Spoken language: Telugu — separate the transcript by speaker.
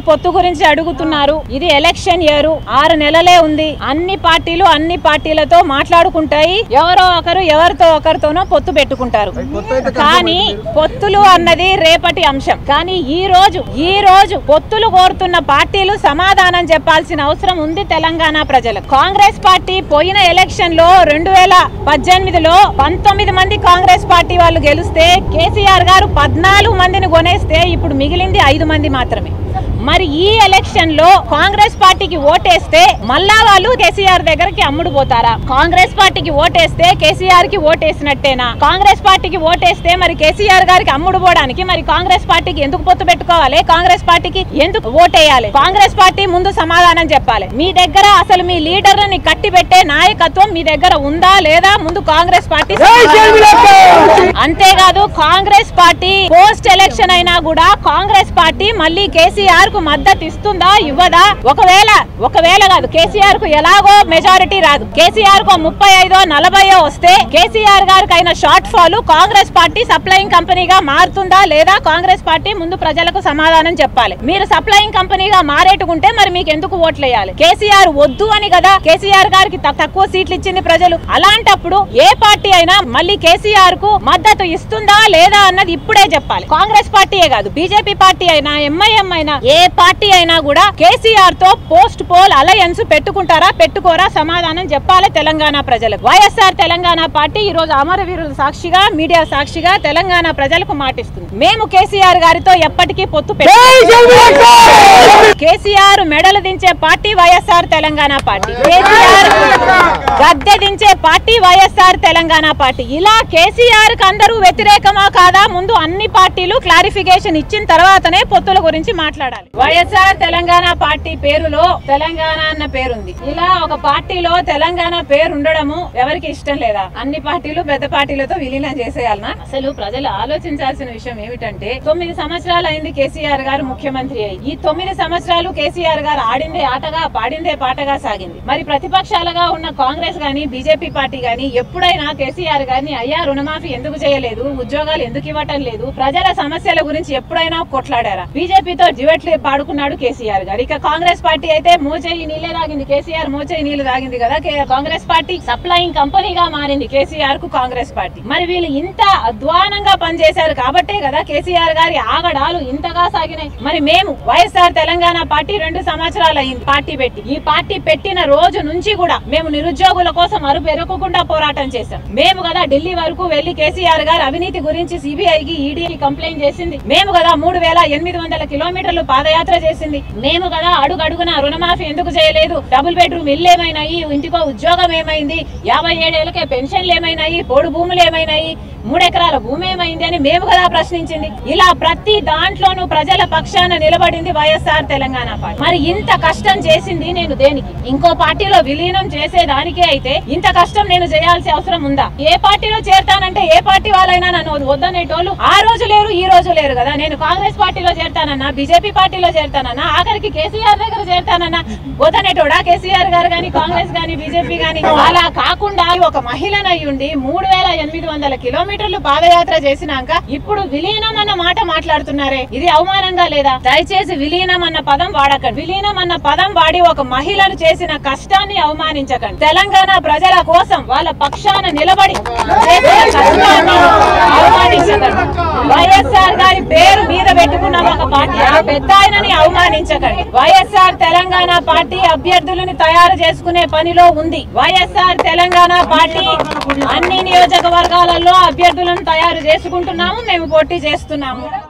Speaker 1: పొత్తు గురించి అడుగుతున్నారు ఇది ఎలక్షన్ ఇయర్ ఆరు నెలలే ఉంది అన్ని పార్టీలు అన్ని పార్టీలతో మాట్లాడుకుంటాయి ఎవరో ఒకరు ఎవరితో ఒకరితోనో పొత్తు పెట్టుకుంటారు కానీ పొత్తులు అన్నది రేపటి అంశం కానీ ఈ రోజు ఈ రోజు పొత్తులు కోరుతున్న పార్టీలు సమాధానం చెప్పాల్సిన అవసరం ఉంది తెలంగాణ ప్రజలకు కాంగ్రెస్ పార్టీ పోయిన ఎలక్షన్ లో రెండు వేల పద్దెనిమిదిలో పంతొమ్మిది మంది కాంగ్రెస్ పార్టీ వాళ్ళు గెలిస్తే కేసీఆర్ గారు పద్నాలుగు మందిని కొనేస్తే ఇప్పుడు మిగిలింది ఐదు మంది మాత్రమే మరి ఈ ఎలక్షన్ లో కాంగ్రెస్ పార్టీకి ఓటేస్తే మళ్ళా వాళ్ళు కేసీఆర్ దగ్గరికి అమ్ముడు పోతారా కాంగ్రెస్ పార్టీకి ఓటేస్తే కేసీఆర్ కి ఓటేసినట్టేనా కాంగ్రెస్ పార్టీకి ఓటేస్తే మరి కేసీఆర్ గారికి అమ్ముడు పోవడానికి మరి కాంగ్రెస్ పార్టీకి ఎందుకు పొత్తు పెట్టుకోవాలి కాంగ్రెస్ పార్టీకి ఎందుకు ఓటేయాలి కాంగ్రెస్ పార్టీ ముందు సమాధానం చెప్పాలి మీ దగ్గర అసలు మీ లీడర్ని కట్టి పెట్టే నాయకత్వం మీ దగ్గర ఉందా లేదా ముందు కాంగ్రెస్ పార్టీ అంతేకాదు కాంగ్రెస్ పార్టీ పోస్ట్ ఎలక్షన్ అయినా కూడా కాంగ్రెస్ పార్టీ మళ్ళీ కేసీఆర్ కు మద్దతు ఇస్తుందా ఇవ్వదా ఒకవేళ ఒకవేళ కాదు కేసీఆర్ కు ఎలాగో మెజారిటీ రాదు కేసీఆర్ కు ముప్పై ఐదో నలభైయో వస్తే కేసీఆర్ గారికి అయిన shortfall Congress party supplying కంపెనీగా మారుతుందా లేదా కాంగ్రెస్ పార్టీ ముందు ప్రజలకు సమాధానం చెప్పాలి మీరు సప్లయింగ్ కంపెనీగా మారేటుకుంటే మరి మీకు ఎందుకు ఓట్లు వేయాలి కేసీఆర్ వద్దు అని కదా కేసీఆర్ గారికి తక్- తక్కువ సీట్లు ఇచ్చింది ప్రజలు అలాంటప్పుడు ఏ పార్టీ అయినా మళ్ళీ కేసీఆర్ కు మద్దతు ఇస్తుందా లేదా అన్నది ఇప్పుడే చెప్పాలి కాంగ్రెస్ పార్టీయే కాదు బీజేపీ పార్టీ అయినా ఎంఐఎం అయినా ఏ పార్టీ అయినా కూడా కేసీఆర్ తో పోస్ట్ పోల్ అలయన్స్ పెట్టుకుంటారా పెట్టుకోరా సమాధానం చెప్పాలి తెలంగాణ ప్రజలకు వైఎస్ఆర్ తెలంగాణ పార్టీ ఈ రోజు అమరవీరుల సాక్షిగా మీడియా సాక్షిగా తెలంగాణ ప్రజలకు మాటిస్తుంది మేము కేసీఆర్ గారితో ఎప్పటికీ పొత్తు పెట్టు కేసీఆర్ మెడలు దించే పార్టీ వైఎస్ఆర్ తెలంగాణ పార్టీ కేసీఆర్ గద్దె దించే పార్టీ వైఎస్ఆర్ తెలంగాణ పార్టీ ఇలా కేసీఆర్ కి అందరూ వ్యతిరేకమా కాదా ముందు అన్ని పార్టీలు క్లారిఫికేషన్ ఇచ్చిన తర్వాతనే పొత్తుల గురించి మాట్లాడాలి వైఎస్ఆర్ తెలంగాణ పార్టీ పేరులో తెలంగాణ అన్న పేరుంది ఇలా ఒక పార్టీలో తెలంగాణ పేరు ఉండడము ఎవరికి ఇష్టం లేదా అన్ని పార్టీలు పెద్ద పార్టీలతో విలీనం చేసేయాలనా అసలు ప్రజలు ఆలోచించాల్సిన విషయం ఏమిటంటే తొమ్మిది సంవత్సరాలు అయింది కేసీఆర్ గారు ముఖ్యమంత్రి అయ్యి ఈ తొమ్మిది సంవత్సరాలు కేసీఆర్ గారు ఆడిందే ఆటగా పాడిందే పాటగా సాగింది మరి ప్రతిపక్షాలుగా ఉన్న కాంగ్రెస్ గాని బీజేపీ పార్టీ గాని ఎప్పుడైనా కేసీఆర్ గారిని అయ్యా రుణమాఫీ ఎందుకు చేయలేదు ఉద్యోగాలు ఎందుకు ఇవ్వటం లేదు ప్రజల సమస్యల గురించి ఎప్పుడైనా కొట్లాడారా బీజేపీతో జివెట్లు పాడుకున్నాడు కేసీఆర్ గారు ఇక కాంగ్రెస్ పార్టీ అయితే మోచేయి నీళ్ళే తాగింది కేసీఆర్ మోచేయి నీళ్లు తాగింది కదా కే- కాంగ్రెస్ పార్టీ సప్లయింగ్ కంపెనీగా మారింది కేసీఆర్ కు కాంగ్రెస్ పార్టీ మరి వీళ్ళు ఇంత అధ్వానంగా పనిచేశారు కాబట్టే కదా కేసీఆర్ గారి ఆగడాలు ఇంతగా సాగినాయి మరి మేము వైఎస్ఆర్ తెలంగాణ పార్టీ రెండు సంవత్సరాలు అయింది పార్టీ పెట్టి ఈ పార్టీ పెట్టిన రోజు నుంచి కూడా మేము నిరుద్యోగుల కోసం అరుపు ఎరగకుండా పోరాటం చేశాం మేము కదా ఢిల్లీ వరకు వెళ్లి కేసీఆర్ గారు అవినీతి గురించి సిబిఐకి ఈడీకి కంప్లైంట్ చేసింది మేము కదా మూడు వేల ఎనిమిది వందల కిలోమీటర్లు పాదయాత్ర చేసింది మేము కదా అడుగడుగున రుణమాఫీ ఎందుకు చేయలేదు డబుల్ బెడ్రూమ్ ఇల్లు ఏమైనాయి ఇంటికో ఉద్యోగం ఏమైంది యాభై ఏడేళ్లకే పెన్షన్లు ఏమైనాయి పోడు భూములు ఏమైనాయి మూడెకరాల భూమి ఏమైంది అని మేము కదా ప్రశ్నించింది ఇలా ప్రతి దాంట్లోనూ ప్రజల పక్షాన నిలబడింది వైఎస్ఆర్ తెలంగాణ పార్టీ మరి ఇంత కష్టం చేసింది నేను దేనికి ఇంకో పార్టీలో విలీనం చేసేదానికే అయితే ఇంత కష్టం నేను చేయాల్సిన అవసరం ఉందా ఏ పార్టీలో చేరతానంటే ఏ పార్టీ వాళ్ళైనా నన్ను వద్దనేటోళ్ళు ఆ రోజు లేరు ఈ రోజు లేరు కదా నేను కాంగ్రెస్ పార్టీలో చేరతానన్నా బీజేపీ పార్టీలో చేరతానన్నా ఆఖరికి కేసీఆర్ దగ్గర చేరతానన్నా వద్దనేటోడా కేసీఆర్ గారు గాని కాంగ్రెస్ గాని బీజేపీ గాని అలా కాకుండా ఒక మహిళను అయ్యుండి మూడు వేల ఎనిమిది వందల కిలోమీటర్లు పాదయాత్ర చేసినాక ఇప్పుడు విలీనం అన్న మాట మాట్లాడుతున్నారే ఇది అవమానంగా లేదా దయచేసి విలీనం అన్న పదం వాడకండి విలీనం అన్న పదం వాడి ఒక మహిళను చేసిన కష్టాన్ని అవమానించకండి తెలంగాణ ప్రజల కోసం వాళ్ళ పక్షాన నిలబడి చేసిన కష్టాన్ని అవమానించకండి వైఎస్ఆర్ గారి పేరు మీద పెట్టుకున్న ఒక పార్టీ ఆ పెద్ద ఆయనని అవమానించకండి వైఎస్ఆర్ తెలంగాణ పార్టీ అభ్యర్థులను తయారు చేసుకునే పనిలో ఉంది వైఎస్ఆర్ తెలంగాణ పార్టీ అన్ని నియోజకవర్గాలలో అభ్యర్థులను తయారు చేసుకుంటున్నాము మేము పోటీ చేస్తున్నాము